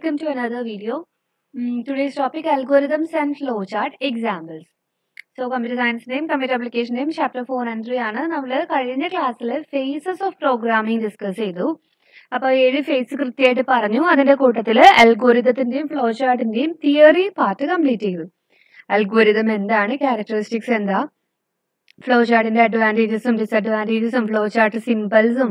welcome to another video. Mm, today's topic algorithms and flowchart examples. So computer സയൻസിന്റെയും computer ആപ്ലിക്കേഷന്റെയും chapter four and three ആണ് നമ്മൾ കഴിഞ്ഞ ക്ലാസ്സിൽ ഫേസസ് ഓഫ് പ്രോഗ്രാമിംഗ് ഡിസ്കസ് ചെയ്തു അപ്പോൾ ഏഴ് ഫേസ് കൃത്യമായിട്ട് പറഞ്ഞു അതിന്റെ കൂട്ടത്തിൽ അൽഗോരിതത്തിന്റെയും ഫ്ലോ ചാർട്ടിന്റെയും തിയറി പാർട്ട് കംപ്ലീറ്റ് ചെയ്തു അൽഗോരിതം എന്താണ് ക്യാരക്ടറിസ്റ്റിക്സ് എന്താ ഫ്ലോ ചാർട്ടിന്റെ അഡ്വാൻറ്റേജസും ഡിസഡ്വാൻറ്റേജസും ഫ്ലോ ചാർട്ട് സിമ്പിൾസും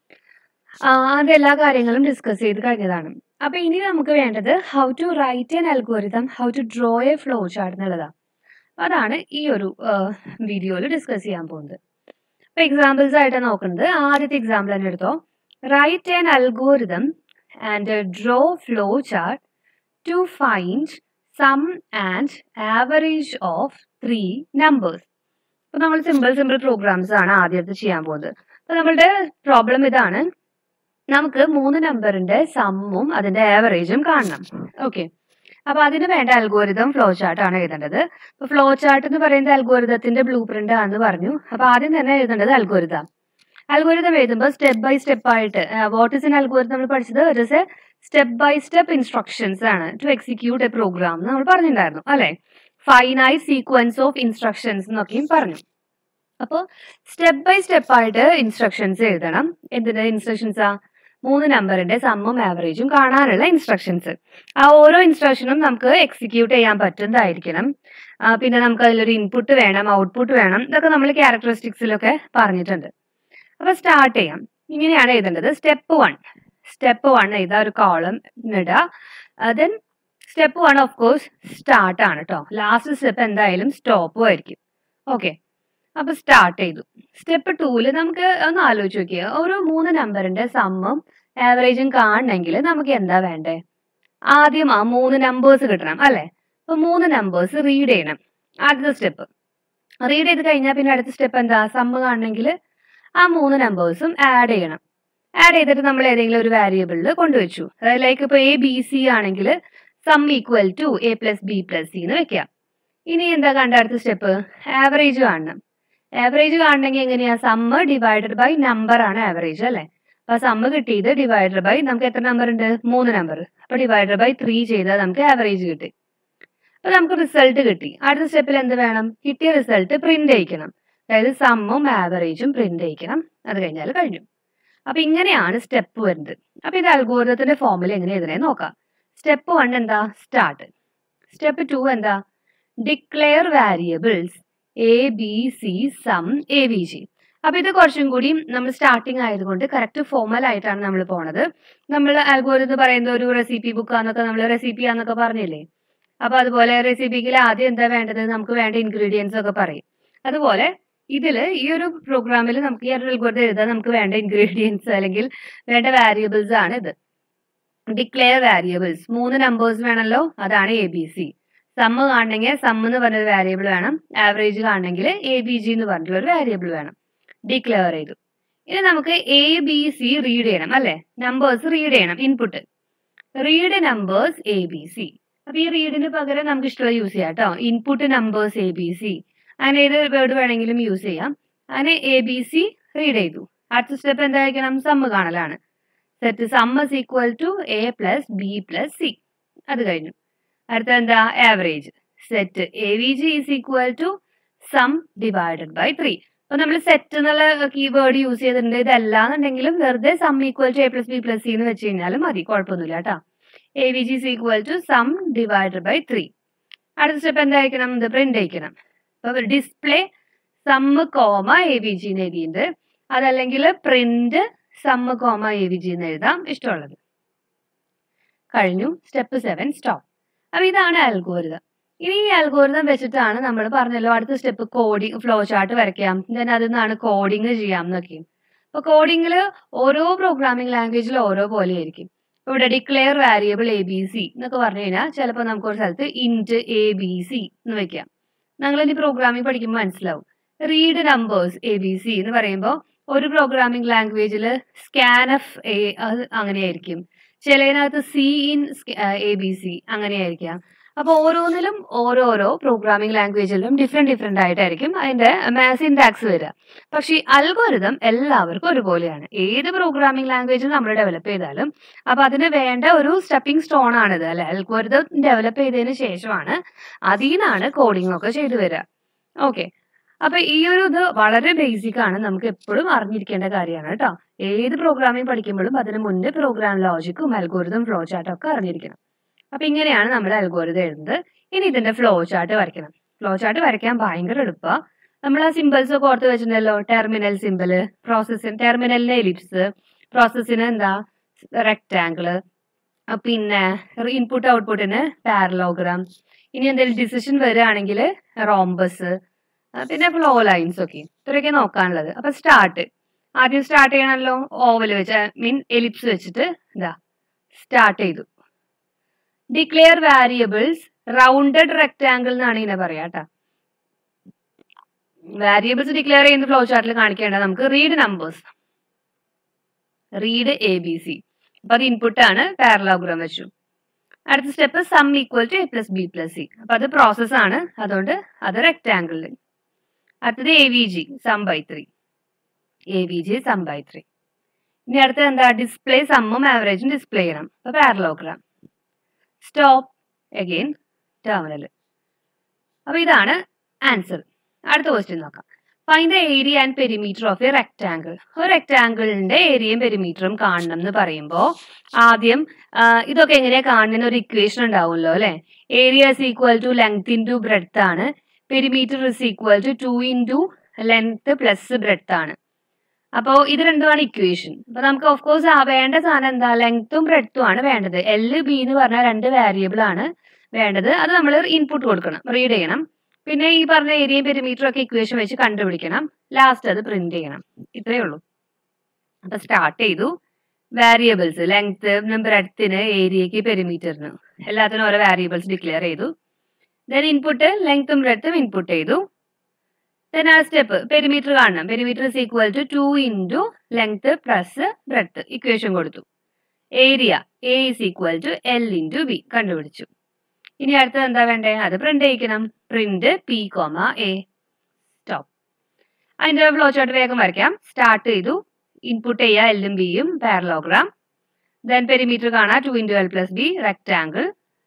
അത് എല്ലാ കാര്യങ്ങളും ഡിസ്കസ് ചെയ്ത് കഴിഞ്ഞതാണ് അപ്പൊ ഇനി നമുക്ക് വേണ്ടത് how to write an algorithm how to draw a flow chart എന്നുള്ളതാണ് അതാണ് ഈ ഒരു വീഡിയോയിൽ ഡിസ്കസ് ചെയ്യാൻ പോകുന്നത് അപ്പൊ എക്സാമ്പിൾസ് ആയിട്ട് നോക്കുന്നത് ആദ്യത്തെ എക്സാമ്പിൾ തന്നെ എടുത്തോ write an algorithm and draw flow chart to find sum and average of three numbers അപ്പൊ നമ്മൾ സിമ്പിൾ സിമ്പിൾ പ്രോഗ്രാംസ് ആണ് ആദ്യത്തെ ചെയ്യാൻ പോകുന്നത് അപ്പൊ നമ്മളുടെ പ്രോബ്ലം ഇതാണ് നമുക്ക് മൂന്ന് നമ്പറിന്റെ സമ്മും അതിന്റെ ആവറേജും കാണണം ഓക്കെ അപ്പൊ അതിന് വേണ്ട അൽഗോരിതം ഫ്ലോ ചാർട്ട് ആണ് എഴുതേണ്ടത് അപ്പൊ ഫ്ലോ ചാർട്ട് എന്ന് പറയുന്നത് അൽഗോരിതത്തിന്റെ ബ്ലൂ പ്രിന്റ് ആണെന്ന് പറഞ്ഞു അപ്പൊ ആദ്യം തന്നെ എഴുതേണ്ടത് അൽഗോരിതം അൽഗോരിതം എഴുതുമ്പോൾ സ്റ്റെപ്പ് ബൈ സ്റ്റെപ്പ് ആയിട്ട് വാട്ട് ഇസ് ഇൻ അൽഗോരിതം നമ്മൾ പഠിച്ചത് it is a step by step instructions ആണ് ടു എക്സിക്യൂട്ട് എ പ്രോഗ്രാം നമ്മൾ പറഞ്ഞിട്ടുണ്ടായിരുന്നു അല്ലെ ഫൈനൈറ്റ് സീക്വൻസ് ഓഫ് ഇൻസ്ട്രക്ഷൻസ് എന്നൊക്കെയും പറഞ്ഞു അപ്പോൾ സ്റ്റെപ്പ് ബൈ സ്റ്റെപ്പ് ആയിട്ട് ഇൻസ്ട്രക്ഷൻസ് എഴുതണം എന്തിന്റെ ഇൻസ്ട്രക്ഷൻസ് ആ മൂന്ന് നമ്പറിന്റെ സമ്മും ആവറേജും കാണാനുള്ള ഇൻസ്ട്രക്ഷൻസ് ആ ഓരോ ഇൻസ്ട്രക്ഷനും നമുക്ക് എക്സിക്യൂട്ട് ചെയ്യാൻ പറ്റുന്നതായിരിക്കണം പിന്നെ നമുക്ക് അതിലൊരു ഇൻപുട്ട് വേണം ഔട്ട്പുട്ട് വേണം ഇതൊക്കെ നമ്മൾ ക്യാരക്ടറിസ്റ്റിക്സിലൊക്കെ പറഞ്ഞിട്ടുണ്ട് അപ്പൊ സ്റ്റാർട്ട് ചെയ്യാം ഇങ്ങനെയാണ് എഴുതേണ്ടത് സ്റ്റെപ്പ് വൺ സ്റ്റെപ്പ് വൺ എഴുതാ ഒരു കോളം ഇടുക then step one of course start ആണ് കേട്ടോ ലാസ്റ്റ് സ്റ്റെപ്പ് എന്തായാലും സ്റ്റോപ്പും ആയിരിക്കും ഓക്കെ അപ്പൊ സ്റ്റാർട്ട് ചെയ്തു സ്റ്റെപ്പ് ടൂല് നമുക്ക് ഒന്ന് ആലോചിച്ച് നോക്കിയ ഒരു മൂന്ന് നമ്പറിന്റെ സമ്മും ആവറേജും കാണണമെങ്കിൽ നമുക്ക് എന്താ വേണ്ടേ ആദ്യം ആ മൂന്ന് നമ്പേഴ്സ് കിട്ടണം അല്ലെ അപ്പൊ മൂന്ന് നമ്പേഴ്സ് റീഡ് ചെയ്യണം ആദ്യത്തെ സ്റ്റെപ്പ് റീഡ് ചെയ്ത് കഴിഞ്ഞാൽ പിന്നെ അടുത്ത സ്റ്റെപ്പ് എന്താ സമ്മ് കാണണമെങ്കിൽ ആ മൂന്ന് നമ്പേഴ്സും ആഡ് ചെയ്യണം ആഡ് ചെയ്തിട്ട് നമ്മൾ ഏതെങ്കിലും ഒരു വാരിയബിളിൽ കൊണ്ടുവച്ചു അതായത് ലൈക്ക് ഇപ്പൊ എ ബി സി ആണെങ്കിൽ sum equal to A plus B plus C എന്ന് വെക്കാം ഇനി എന്താ കണ്ട അടുത്ത സ്റ്റെപ്പ് ആവറേജ് കാണണം ആവറേജ് കാണണമെങ്കിൽ എങ്ങനെയാ സമ്മ് ഡിവൈഡഡ് ബൈ നമ്പർ ആണ് ആവറേജ് അല്ലെ അപ്പൊ സമ്മ് കിട്ടിയത് ഡിവൈഡഡ് ബൈ നമുക്ക് എത്ര നമ്പർ ഉണ്ട് മൂന്ന് നമ്പർ അപ്പൊ ഡിവൈഡഡ് ബൈ ത്രീ ചെയ്താൽ നമുക്ക് ആവറേജ് കിട്ടി അപ്പൊ നമുക്ക് റിസൾട്ട് കിട്ടി അടുത്ത സ്റ്റെപ്പിൽ എന്ത് വേണം കിട്ടിയ റിസൾട്ട് പ്രിന്റ് ചെയ്യിക്കണം അതായത് സമ്മും ആവറേജും പ്രിന്റ് ചെയ്യിക്കണം അത് കഴിഞ്ഞാൽ കഴിഞ്ഞു അപ്പൊ ഇങ്ങനെയാണ് സ്റ്റെപ്പ് വരുന്നത് അപ്പൊ ഇത് അൽഗോരിതത്തിന്റെ ഫോമിൽ എങ്ങനെ എഴുതണേ നോക്കാം സ്റ്റെപ്പ് വൺ എന്താ സ്റ്റാർട്ട് സ്റ്റെപ്പ് ടു എന്താ declare variables A B C sum A V G അപ്പൊ ഇത് കുറച്ചും കൂടി നമ്മൾ സ്റ്റാർട്ടിങ് ആയതുകൊണ്ട് കറക്റ്റ് ഫോമൽ ആയിട്ടാണ് നമ്മൾ പോണത് നമ്മൾ അൽഗോരിതം പറയുന്ന ഒരു റെസിപ്പി ബുക്ക് ആന്നൊക്കെ നമ്മൾ റെസിപ്പി ആന്നൊക്കെ പറഞ്ഞില്ലേ അപ്പൊ അതുപോലെ റെസിപ്പിക്കിൽ ആദ്യം എന്താ വേണ്ടത് നമുക്ക് വേണ്ട ഇൻഗ്രീഡിയൻസ് ഒക്കെ പറയും അതുപോലെ ഇതിൽ ഈ ഒരു പ്രോഗ്രാമിൽ നമുക്ക് ഈ ഒരു അൽഗോരിതം എഴുതാൻ നമുക്ക് വേണ്ട ഇൻഗ്രീഡിയൻസ് അല്ലെങ്കിൽ വേണ്ട വാരിയബിൾസ് ആണ് ഇത് ഡിക്ലെയർ വാരിയബിൾസ് മൂന്ന് നമ്പേഴ്സ് വേണമല്ലോ അതാണ് എ ബി സി സമ്മ് കാണണമെങ്കിൽ സം എന്ന് പറഞ്ഞൊരു വാരിയബിൾ വേണം ആവറേജ് കാണണമെങ്കിൽ എ ബി ജി എന്ന് പറഞ്ഞിട്ടുള്ള ഒരു വാരിയബിൾ വേണം ഡിക്ലെയർ ചെയ്തു ഇനി നമുക്ക് എ ബി സി റീഡ് ചെയ്യണം അല്ലെ നമ്പേഴ്സ് റീഡ് ചെയ്യണം input read numbers A B C അപ്പൊ ഈ റീഡിന് പകരം നമുക്ക് ഇഷ്ടമുള്ള യൂസ് ചെയ്യാം കേട്ടോ input numbers A B C അങ്ങനെ ഏത് വേർഡ് വേണമെങ്കിലും യൂസ് ചെയ്യാം അങ്ങനെ എ ബി സി റീഡ് ചെയ്തു അടുത്ത സ്റ്റെപ്പ് എന്തായിരിക്കണം സമ്മ് കാണലാണ് set sum is equal to A plus B plus C അത് കഴിഞ്ഞു അടുത്ത എന്താ average set A V G is equal to sum divided by three അപ്പൊ നമ്മൾ സെറ്റ് എന്നുള്ള കീവേഡ് യൂസ് ചെയ്തിട്ടുണ്ട് ഇതല്ലാന്നുണ്ടെങ്കിലും വെറുതെ sum equal to A plus B plus C എന്ന് വെച്ച് കഴിഞ്ഞാലും മതി കുഴപ്പമൊന്നുമില്ല കേട്ടോ A V G is equal to sum divided by three അടുത്ത സ്റ്റെപ്പ് എന്തായിരിക്കണം ഇത് പ്രിന്റ് അയക്കണം അപ്പൊ display sum comma A V G എന്ന് എഴുതിയിട്ടുണ്ട് അതല്ലെങ്കിൽ print sum comma A V G എന്ന് എഴുതാം ഇഷ്ടമുള്ളത് കഴിഞ്ഞു സ്റ്റെപ്പ് സെവൻ സ്റ്റോപ്പ് അപ്പൊ ഇതാണ് അൽഗോരിതം ഇനി ഈ അൽഗോരിതം വെച്ചിട്ടാണ് നമ്മൾ പറഞ്ഞല്ലോ അടുത്ത സ്റ്റെപ്പ് കോഡിങ് ഫ്ലോ ചാർട്ട് വരയ്ക്കാം ദെൻ അതിൽ നിന്നാണ് കോഡിങ് ചെയ്യാം എന്നൊക്കെ അപ്പൊ കോഡിങ്ങിൽ ഓരോ പ്രോഗ്രാമിംഗ് ലാംഗ്വേജിൽ ഓരോ പോലെ ആയിരിക്കും ഇവിടെ declare variable A B C എന്നൊക്കെ പറഞ്ഞു കഴിഞ്ഞാൽ ചിലപ്പോൾ നമുക്ക് ഒരു സ്ഥലത്ത് ഇൻറ്റ് എ ബി സി എന്ന് വെക്കാം ഞങ്ങൾ ഇനി പ്രോഗ്രാമിംഗ് പഠിക്കുമ്പോൾ മനസ്സിലാവും read numbers A B C എന്ന് പറയുമ്പോൾ ഒരു പ്രോഗ്രാമിംഗ് ലാംഗ്വേജിൽ സ്കാൻ എഫ് എ അങ്ങനെയായിരിക്കും ചിലതിനകത്ത് C in A B C അങ്ങനെയായിരിക്കാം അപ്പോൾ ഓരോന്നിലും ഓരോരോ പ്രോഗ്രാമിംഗ് ലാംഗ്വേജിലും ഡിഫറെന്റ് ഡിഫറെന്റ് ആയിട്ടായിരിക്കും അതിന്റെ സിൻടാക്സ് വരിക പക്ഷേ അൽഗോരിതം എല്ലാവർക്കും ഒരുപോലെയാണ് ഏത് പ്രോഗ്രാമിംഗ് ലാംഗ്വേജ് നമ്മൾ ഡെവലപ്പ് ചെയ്താലും അപ്പൊ അതിന് വേണ്ട ഒരു സ്റ്റെപ്പിംഗ് സ്റ്റോൺ ആണിത് അല്ലെ അൽഗോരിതം ഡെവലപ്പ് ചെയ്തതിന് ശേഷമാണ് അതിൽ നിന്നാണ് കോഡിംഗ് ഒക്കെ ചെയ്തു വരിക ഓക്കെ അപ്പൊ ഈ ഒരു ഇത് വളരെ ബേസിക് ആണ് നമുക്ക് എപ്പോഴും അറിഞ്ഞിരിക്കേണ്ട കാര്യമാണ് കേട്ടോ ഏത് പ്രോഗ്രാമിംഗ് പഠിക്കുമ്പോഴും അതിന് മുന്നേ പ്രോഗ്രാം ലോജിക്കും അൽഗോരിതം ഫ്ലോ ചാർട്ടും ഒക്കെ അറിഞ്ഞിരിക്കണം അപ്പൊ ഇങ്ങനെയാണ് നമ്മൾ അൽഗോരിതം എഴുതുന്നത് ഇനി ഇതിന്റെ ഫ്ലോ ചാർട്ട് വരയ്ക്കണം ഫ്ലോ ചാർട്ട് വരയ്ക്കാൻ ഭയങ്കര എളുപ്പമാണ് നമ്മൾ ആ സിമ്പിൾസ് ഒക്കെ ഓർത്ത് വെച്ചിട്ടുണ്ടല്ലോ ടെർമിനൽ സിമ്പിള് പ്രോസസ്സിന് ടെർമിനലിന് എലിപ്സ് പ്രോസസ്സിന് എന്താ റെക്ടാങ്കിള് പിന്നെ ഇൻപുട്ട് ഔട്ട്പുട്ടിന് പാരലോഗ്രാം ഇനി എന്തെങ്കിലും ഡിസിഷൻ വരികയാണെങ്കിൽ റോംബസ് പിന്നെ ഫ്ലോ ലൈൻസ് ഒക്കെ ഇത്രയൊക്കെ നോക്കാനുള്ളത് അപ്പൊ സ്റ്റാർട്ട് ആദ്യം സ്റ്റാർട്ട് ചെയ്യണമല്ലോ ഓവൽ വെച്ച് മീൻ എലിപ്സ് വെച്ചിട്ട് എന്താ സ്റ്റാർട്ട് ചെയ്തു ഡിക്ലെയർ വാരിയബിൾസ് റൗണ്ടഡ് റെക്ടാങ്കിൾ എന്നാണ് ഇതിനെ പറയാ കേട്ടോ വാരിയബിൾസ് ഡിക്ലെയർ ചെയ്യുന്ന ഫ്ലോ ചാർട്ടിൽ കാണിക്കേണ്ടത് നമുക്ക് read numbers read A B C അപ്പൊ അത് ഇൻപുട്ട് ആണ് പാരലോഗ്രാം വെച്ചു അടുത്ത step sum equal to A plus B plus C അപ്പൊ അത് പ്രോസസ് ആണ് അതുകൊണ്ട് അത് റെക്ടാങ്കിളിൽ അടുത്തത് A V G sum by three A V G sum by three ഇനി അടുത്തത് എന്താ ഡിസ്പ്ലേ സമ്മും ആവറേജും ഡിസ്പ്ലേ ചെയ്യണം അപ്പൊ പാരലോഗ്രാം സ്റ്റോപ്പ് അഗെയിൻ ടെർമിനൽ അപ്പൊ ഇതാണ് ആൻസർ അടുത്ത ക്വസ്റ്റ്യൻ നോക്കാം find the area and perimeter of a rectangle ഒരു റെക്ടാങ്കിളിന്റെ ഏരിയയും പെരിമീറ്ററും കാണണം എന്ന് പറയുമ്പോൾ ആദ്യം ആ, ഇതൊക്കെ എങ്ങനെയാ കാണുന്ന ഒരു ഇക്വേഷൻ ഉണ്ടാവുമല്ലോ അല്ലെ area is equal to length into breadth ആണ് perimeter is equal to two into length plus breadth ആണ് അപ്പോൾ ഇത് രണ്ടുമാണ് ഇക്വേഷൻ അപ്പൊ നമുക്ക് ഓഫ് കോഴ്സ് വേണ്ട സാധനം എന്താ ലെങ്ത്തും ബ്രെഡ്ത്തും ആണ് വേണ്ടത് എൽ ബി എന്ന് പറഞ്ഞ രണ്ട് വേരിയബിൾ ആണ് വേണ്ടത് അത് നമ്മൾ ഇൻപുട്ട് കൊടുക്കണം റീഡ് ചെയ്യണം പിന്നെ ഈ പറഞ്ഞ ഏരിയയും പെരിമീറ്ററും ഒക്കെ ഇക്വേഷൻ വെച്ച് കണ്ടുപിടിക്കണം ലാസ്റ്റ് അത് പ്രിന്റ് ചെയ്യണം ഇത്രയേ ഉള്ളൂ അപ്പൊ സ്റ്റാർട്ട് ചെയ്തു വാരിയബിൾസ് ലെങ്ത് ബ്രെഡ്ത്തിന് ഏരിയക്ക് പെരിമീറ്ററിന് എല്ലാത്തിനും ഓരോ വാരിയബിൾസ് ഡിക്ലെയർ ചെയ്തു ദെൻ ഇൻപുട്ട് ലെങ്ത്തും ബ്രെഡ്ത്തും ഇൻപുട്ട് ചെയ്തു ദെൻ ആ സ്റ്റെപ്പ് പെരിമീറ്റർ കാണണം perimeter is equal to two into length plus breadth equation കൊടുത്തു area A is equal to L into B കണ്ടുപിടിച്ചു ഇനി അടുത്തത് എന്താ വേണ്ടേ അത് പ്രിന്റ് ചെയ്യിക്കണം print P comma A stop അതിന്റെ ഫ്ലോ ചാർട്ട് വേഗം വരയ്ക്കാം സ്റ്റാർട്ട് ചെയ്തു ഇൻപുട്ട് ചെയ്യുക എല്ലും ബിയും പാരലോഗ്രാം ദെൻ പെരിമീറ്റർ കാണാം two into L plus B rectangle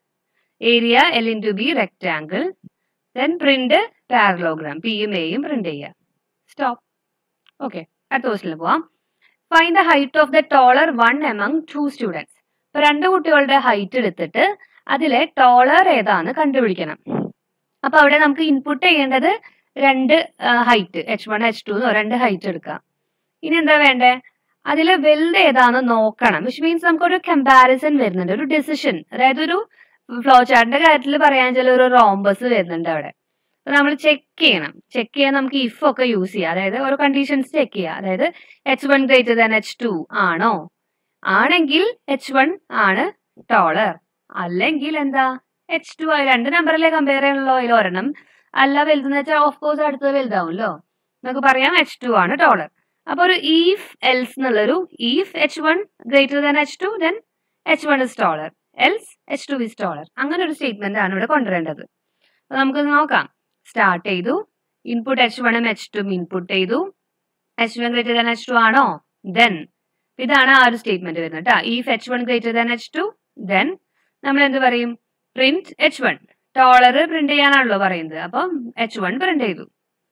area L into B rectangle then print parallelogram പിയും എയും പ്രിന്റ് ചെയ്യുക സ്റ്റോപ്പ് ഓക്കെ അടുത്ത ക്വസ്റ്റിന് പോവാം find the height of the taller one among two students ഇപ്പൊ രണ്ട് കുട്ടികളുടെ ഹൈറ്റ് എടുത്തിട്ട് അതിലെ ടോളർ ഏതാന്ന് കണ്ടുപിടിക്കണം അപ്പൊ അവിടെ നമുക്ക് ഇൻപുട്ട് ചെയ്യേണ്ടത് രണ്ട് height H one H two എന്നോ രണ്ട് ഹൈറ്റ് എടുക്കാം ഇനി എന്താ വേണ്ടേ അതിൽ വലുത് ഏതാന്ന് നോക്കണം വിച്ച് മീൻസ് നമുക്കൊരു കമ്പാരിസൺ വരുന്നുണ്ട് ഒരു ഡിസിഷൻ അതായത് ഒരു ഫ്ലോ ചാർട്ടിന്റെ കാര്യത്തിൽ പറയാൻ ചില ഒരു റോംബസ് വരുന്നുണ്ട് അവിടെ അപ്പൊ നമ്മൾ ചെക്ക് ചെയ്യണം ചെക്ക് ചെയ്യാൻ നമുക്ക് ഇഫ് ഒക്കെ യൂസ് ചെയ്യാം അതായത് ഓരോ കണ്ടീഷൻസ് ചെക്ക് ചെയ്യാം അതായത് H one greater than H two ആണോ ആണെങ്കിൽ എച്ച് വൺ ആണ് ടോളർ അല്ലെങ്കിൽ എന്താ എച്ച് ടു രണ്ട് നമ്പറിലെ കമ്പയർ ചെയ്യണല്ലോ അതിൽ ഒരെണ്ണം അല്ല വലുതെന്ന് വെച്ചാൽ ഓഫ് കോഴ്സ് അടുത്തത് വലുതാവുമല്ലോ നമുക്ക് പറയാം എച്ച് ടു ആണ് ഡോളർ അപ്പൊ ഒരു ഈഫ് എൽസ് എന്നുള്ളൊരു if H one greater than H two then H one is taller else H two is taller അങ്ങനെ ഒരു സ്റ്റേറ്റ്മെന്റ് ആണ് ഇവിടെ കൊണ്ടുവരേണ്ടത് അപ്പൊ നമുക്ക് നോക്കാം സ്റ്റാർട്ട് ചെയ്തു ഇൻപുട്ട് എച്ച് വണ്ണും എച്ച് ടും ഇൻപുട്ട് ചെയ്തു H one greater than H two ആണോ ദെൻ ഇതാണ് ആ ഒരു സ്റ്റേറ്റ്മെന്റ് വരുന്നത് കേട്ടോ if H one greater than H two then നമ്മൾ എന്ത് പറയും print H one taller print ചെയ്യാനാണല്ലോ പറയുന്നത് അപ്പം എച്ച് വൺ പ്രിന്റ് ചെയ്തു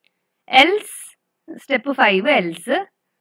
else step five else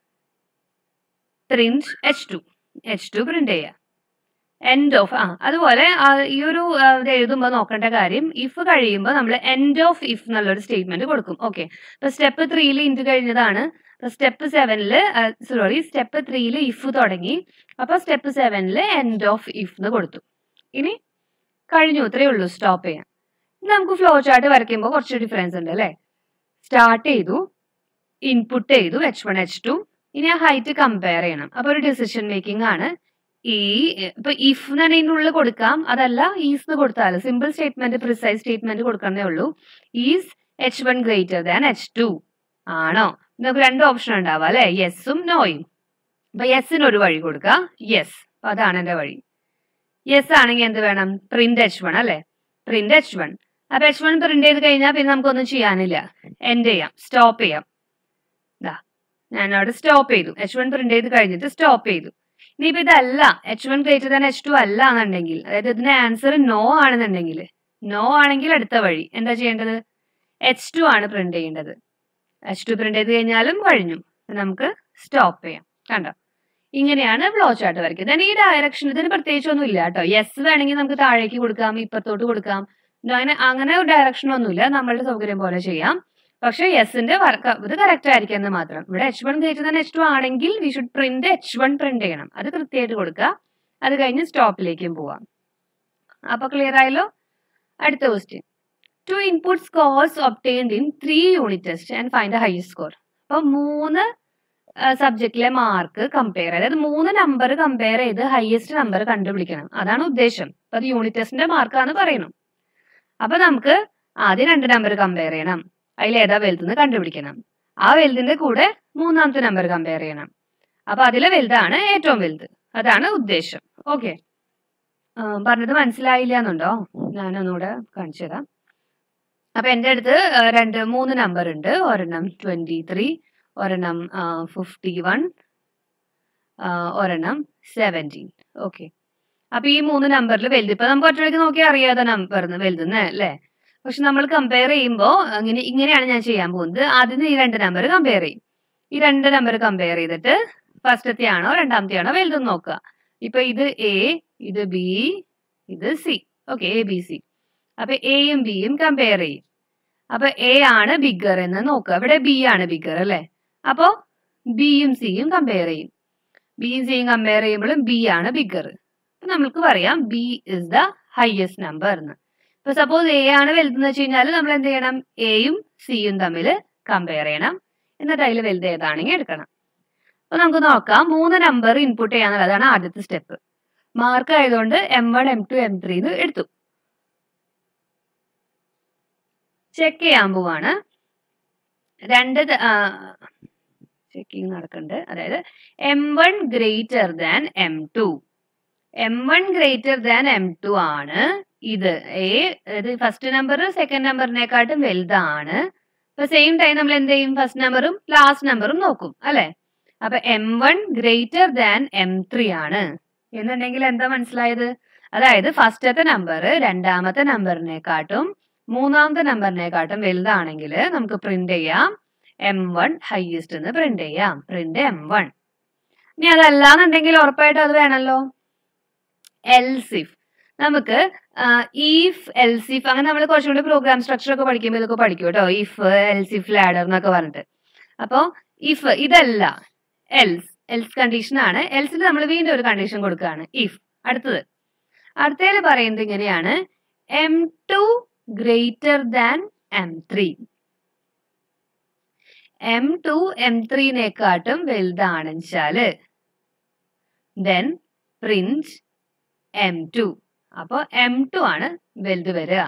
print H two H two print ചെയ്യുക എൻഡ് ഓഫ് ആ അതുപോലെ ആ, ഈ ഒരു ആ, ഇത് എഴുതുമ്പോൾ നോക്കേണ്ട കാര്യം ഇഫ് കഴിയുമ്പോൾ നമ്മൾ എൻഡ് ഓഫ് ഇഫ് എന്നുള്ളൊരു സ്റ്റേറ്റ്മെന്റ് കൊടുക്കും ഓക്കെ അപ്പൊ സ്റ്റെപ്പ് ത്രീയിൽ ഇൻറ്റ് കഴിഞ്ഞതാണ് അപ്പൊ സ്റ്റെപ്പ് സെവനില് സോറി സ്റ്റെപ്പ് ത്രീയിൽ ഇഫ് തുടങ്ങി അപ്പൊ സ്റ്റെപ്പ് സെവനിൽ എൻഡ് ഓഫ് ഇഫ് എന്ന് കൊടുത്തു ഇനി കഴിഞ്ഞു ഇത്രയേ ഉള്ളൂ സ്റ്റോപ്പ് ചെയ്യാൻ ഇനി നമുക്ക് ഫ്ലോ ചാർട്ട് വരയ്ക്കുമ്പോൾ കുറച്ച് ഡിഫറൻസ് ഉണ്ട് അല്ലേ സ്റ്റാർട്ട് ചെയ്തു ഇൻപുട്ട് ചെയ്തു എച്ച് വൺ എച്ച് ടു ഇനി ആ ഹൈറ്റ് കമ്പയർ ചെയ്യണം അപ്പൊ ഒരു ഡിസിഷൻ മേക്കിംഗ് ആണ് ഈ ഇപ്പൊ ഇഫ് എന്ന് പറഞ്ഞതിൻ്റെ ഉള്ളിൽ കൊടുക്കാം അതല്ല ഈസ് എന്ന് കൊടുത്താൽ സിമ്പിൾ സ്റ്റേറ്റ്മെന്റ് പ്രിസൈസ് സ്റ്റേറ്റ്മെന്റ് കൊടുക്കണേ ഉള്ളൂ is H one greater than H two ആണോ നമുക്ക് രണ്ട് ഓപ്ഷൻ ഉണ്ടാവാം അല്ലെ യെസും നോയും അപ്പൊ യെസിന് ഒരു വഴി കൊടുക്കുക യെസ് അതാണ് എന്റെ വഴി യെസ് ആണെങ്കിൽ എന്ത് വേണം പ്രിന്റ് എച്ച് വൺ അല്ലെ പ്രിന്റ് എച്ച് വൺ അപ്പൊ എച്ച് വൺ പ്രിന്റ് ചെയ്ത് കഴിഞ്ഞാൽ പിന്നെ നമുക്കൊന്നും ചെയ്യാനില്ല എൻഡ് ചെയ്യാം സ്റ്റോപ്പ് ചെയ്യാം ഇതാ ഞാൻ അവിടെ സ്റ്റോപ്പ് ചെയ്തു എച്ച് വൺ പ്രിന്റ് ചെയ്ത് കഴിഞ്ഞിട്ട് സ്റ്റോപ്പ് ചെയ്തു ഇനിയിപ്പോ ഇതല്ല H one greater than H two അല്ല എന്നുണ്ടെങ്കിൽ അതായത് ഇതിന്റെ ആൻസർ നോ ആണെന്നുണ്ടെങ്കിൽ നോ ആണെങ്കിൽ അടുത്ത വഴി എന്താ ചെയ്യേണ്ടത് എച്ച് ടു ആണ് പ്രിന്റ് ചെയ്യേണ്ടത് എച്ച് ടു പ്രിന്റ് ചെയ്ത് കഴിഞ്ഞാലും കഴിഞ്ഞു നമുക്ക് സ്റ്റോപ്പ് ചെയ്യാം കണ്ടോ ഇങ്ങനെയാണ് ഫ്ലോ ചാർട്ട് വരയ്ക്കുന്നത് ഈ ഡയറക്ഷൻ ഇതിന് പ്രത്യേകിച്ച് ഒന്നും ഇല്ല കേട്ടോ യെസ് വേണമെങ്കിൽ നമുക്ക് താഴേക്ക് കൊടുക്കാം ഇപ്പുറത്തോട്ട് കൊടുക്കാം അങ്ങനെ അങ്ങനെ ഒരു ഡയറക്ഷൻ ഒന്നുമില്ല നമ്മളുടെ സൗകര്യം പോലെ ചെയ്യാം പക്ഷെ യെസിന്റെ വർക്ക് ഇത് കറക്റ്റ് ആയിരിക്കും എന്ന് മാത്രം ഇവിടെ H one greater than H two ആണെങ്കിൽ we should print H one print ചെയ്യണം അത് കൃത്യമായിട്ട് കൊടുക്കുക അത് കഴിഞ്ഞ് സ്റ്റോപ്പിലേക്കും പോവാം അപ്പൊ ക്ലിയർ ആയല്ലോ അടുത്ത question to input scores obtained in three unit test and find the highest score അപ്പൊ മൂന്ന് സബ്ജക്റ്റിലെ മാർക്ക് കമ്പയർ അതായത് മൂന്ന് നമ്പർ കമ്പയർ ചെയ്ത് ഹയസ്റ്റ് നമ്പർ കണ്ടുപിടിക്കണം അതാണ് ഉദ്ദേശം അപ്പൊ അത് യൂണിറ്റ് ടെസ്റ്റിന്റെ മാർക്കാന്ന് പറയുന്നു അപ്പൊ നമുക്ക് ആദ്യം രണ്ട് നമ്പർ കമ്പയർ ചെയ്യണം അതിൽ ഏതാ വലുതെന്ന് കണ്ടുപിടിക്കണം ആ വലുതിന്റെ കൂടെ മൂന്നാമത്തെ നമ്പർ കമ്പയർ ചെയ്യണം അപ്പൊ അതിലെ വലുതാണ് ഏറ്റവും വലുത് അതാണ് ഉദ്ദേശം ഓക്കെ പറഞ്ഞത് മനസ്സിലായില്ല എന്നുണ്ടോ ഞാനൊന്നുകൂടെ കാണിച്ചു തരാം അപ്പൊ എൻ്റെ അടുത്ത് ആ, രണ്ട് മൂന്ന് നമ്പർ ഉണ്ട് ഒരെണ്ണം ട്വന്റി ത്രീ ഒരെണ്ണം ഫിഫ്റ്റി വൺ ഒരെണ്ണം സെവൻറ്റീൻ ഓക്കെ അപ്പൊ ഈ മൂന്ന് നമ്പറിൽ വലുത് ഇപ്പൊ നമുക്ക് ഒറ്റയ്ക്ക് നോക്കി അറിയാതെ നമ്പർ വലുതെന്ന് അല്ലേ പക്ഷെ നമ്മൾ കമ്പയർ ചെയ്യുമ്പോൾ അങ്ങനെ ഇങ്ങനെയാണ് ഞാൻ ചെയ്യാൻ പോകുന്നത് ആദ്യം ഈ രണ്ട് നമ്പർ കമ്പയർ ചെയ്യും ഈ രണ്ട് നമ്പർ കമ്പയർ ചെയ്തിട്ട് ഫസ്റ്റത്തെ ആണോ രണ്ടാമത്തെ ആണോ വലുതെന്ന് നോക്കുക ഇപ്പൊ ഇത് എ ഇത് ബി ഇത് C okay A B C അപ്പൊ എയും ബിയും കമ്പയർ ചെയ്യും അപ്പൊ എ ആണ് ബിഗർ എന്ന് നോക്കുക ഇവിടെ ബി ആണ് ബിഗർ അല്ലെ അപ്പോ ബിയും സിയും കമ്പയർ ചെയ്യും ബിയും സിയും കമ്പയർ ചെയ്യുമ്പോഴും ബി ആണ് ബിഗർ അപ്പൊ നമുക്ക് പറയാം B is the highest number എന്ന് ഇപ്പൊ സപ്പോസ് എ ആണ് വലുതെന്ന് വെച്ച് കഴിഞ്ഞാൽ നമ്മൾ എന്ത് ചെയ്യണം എയും സിയും തമ്മിൽ കമ്പയർ ചെയ്യണം എന്നിട്ട് അതിൽ വലുത് ഏതാണെങ്കിൽ എടുക്കണം അപ്പൊ നമുക്ക് നോക്കാം മൂന്ന് നമ്പർ ഇൻപുട്ട് ചെയ്യാന്നുള്ളതാണ് ആദ്യത്തെ സ്റ്റെപ്പ് മാർക്ക് ആയതുകൊണ്ട് M one M two M three എടുത്തു ചെക്ക് ചെയ്യാൻ പോവാണ് രണ്ട് ചെക്കിങ് നടക്കുന്നുണ്ട് അതായത് M one greater than M two M one greater than M two ആണ് ഇത് എ ഇത് ഫസ്റ്റ് നമ്പർ സെക്കൻഡ് നമ്പറിനെക്കാട്ടും വലുതാണ് അപ്പൊ സെയിം ടൈം നമ്മൾ എന്ത് ചെയ്യും ഫസ്റ്റ് നമ്പറും ലാസ്റ്റ് നമ്പറും നോക്കും അല്ലെ അപ്പൊ M one greater than M three ആണ് എന്നുണ്ടെങ്കിൽ എന്താ മനസ്സിലായത് അതായത് ഫസ്റ്റത്തെ നമ്പർ രണ്ടാമത്തെ നമ്പറിനെക്കാട്ടും മൂന്നാമത്തെ നമ്പറിനെക്കാട്ടും വലുതാണെങ്കിൽ നമുക്ക് പ്രിന്റ് ചെയ്യാം എം വൺ ഹയസ്റ്റ് എന്ന് പ്രിന്റ് ചെയ്യാം പ്രിന്റ് എം വൺ ഇനി അതല്ലാന്നുണ്ടെങ്കിൽ ഉറപ്പായിട്ടും അത് വേണമല്ലോ എൽസിഫ് നമുക്ക് ഈഫ് എൽസിഫ് അങ്ങനെ നമ്മൾ കുറച്ചും കൂടി പ്രോഗ്രാം സ്ട്രക്ചർ ഒക്കെ പഠിക്കുമ്പോൾ ഇതൊക്കെ പഠിക്കും കേട്ടോ ഇഫ് എൽസിഫ് ലാഡർ എന്നൊക്കെ പറഞ്ഞിട്ട് അപ്പോൾ ഇഫ് ഇതല്ല എൽസ് എൽസ് കണ്ടീഷൻ ആണ് എൽസിൽ നമ്മൾ വീണ്ടും ഒരു കണ്ടീഷൻ കൊടുക്കുകയാണ് ഇഫ് അടുത്തത് അടുത്തതിൽ പറയുന്നത് ഇങ്ങനെയാണ് M two greater than M three M two M ത്രീനെക്കാട്ടും വലുതാണെന്ന് വെച്ചാല് ദെൻ പ്രിന്റ് എം ടു അപ്പൊ എം ടു ആണ് വലുത് വരിക